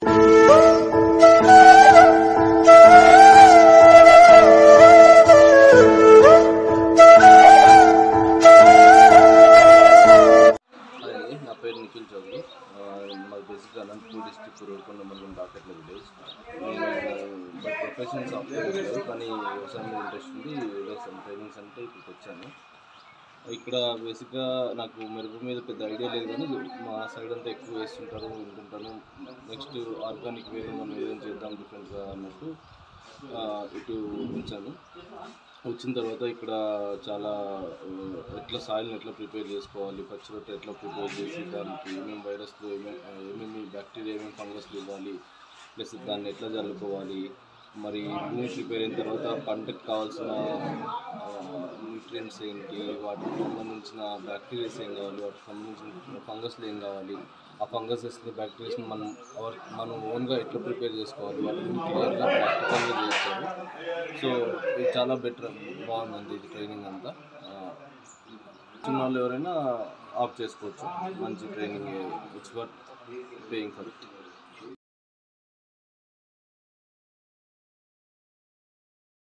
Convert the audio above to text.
hi అండి నా పేరు నిఖిల్ చౌదరి ఆ, మాది బేసిక్ అనంతపూర్ డిస్టిక్ రోడ్కొండ మండలం డాకెట్ల విలేజ్ నేను బై ప్రొఫెషన్ సాఫ్ట్వేర్ ఇంజనీర్ కానీ వ్యవసాయం మీద ఇంట్రెస్ట్ ఉంది ఏదో సమ్ ట్రైనింగ్స్ అంటే ఇక్కడికి వచ్చాను ఇక్కడ బేసిక్గా నాకు మెరుపు మీద పెద్ద ఐడియా లేదు కానీ మా సైడ్ అంతా ఎక్కువ వేస్తుంటారు వింటుంటాను నెక్స్ట్ ఆర్గానిక్ వేలో మనం ఏదైనా చేద్దాం డిఫరెంట్గా అన్నట్టు ఆ, ఇటు వచ్చాను వచ్చిన తర్వాత ఇక్కడ చాలా ఆ, ఎట్లా సాయిల్ని ఎట్లా ప్రిపేర్ చేసుకోవాలి పచ్చి రొట్టె ఎట్లా ప్రిపేర్ చేసి దానికి ఏమేమి వైరస్లు ఏమేమి ఏమేమి బ్యాక్టీరియా ఏమేమి ఫంగస్లు ఇవ్వాలి ప్లస్ దాన్ని ఎట్లా జల్లుకోవాలి మరి భూమి ప్రిపేర్ అయిన తర్వాత పంటకు కావాల్సిన న్యూట్రియంట్స్ ఏంటి వాటికి సంబంధించిన బ్యాక్టీరియాస్ ఏం కావాలి వాటికి సంబంధించిన ఫంగస్లు ఏం కావాలి ఆ ఫంగసెస్ని బ్యాక్టీరియాస్ని మనం అవర్ మనం ఓన్గా ఎట్లా ప్రిపేర్ చేసుకోవాలి వాటిని క్లియర్గా ప్రాక్టికల్గా చేస్తారు సో ఇది చాలా బెటర్ బాగుందండి ఇది ట్రైనింగ్ అంతా ఆ, చిన్న వాళ్ళు ఎవరైనా ఆఫ్ చేసుకోవచ్చు మంచి training it's worth paying for it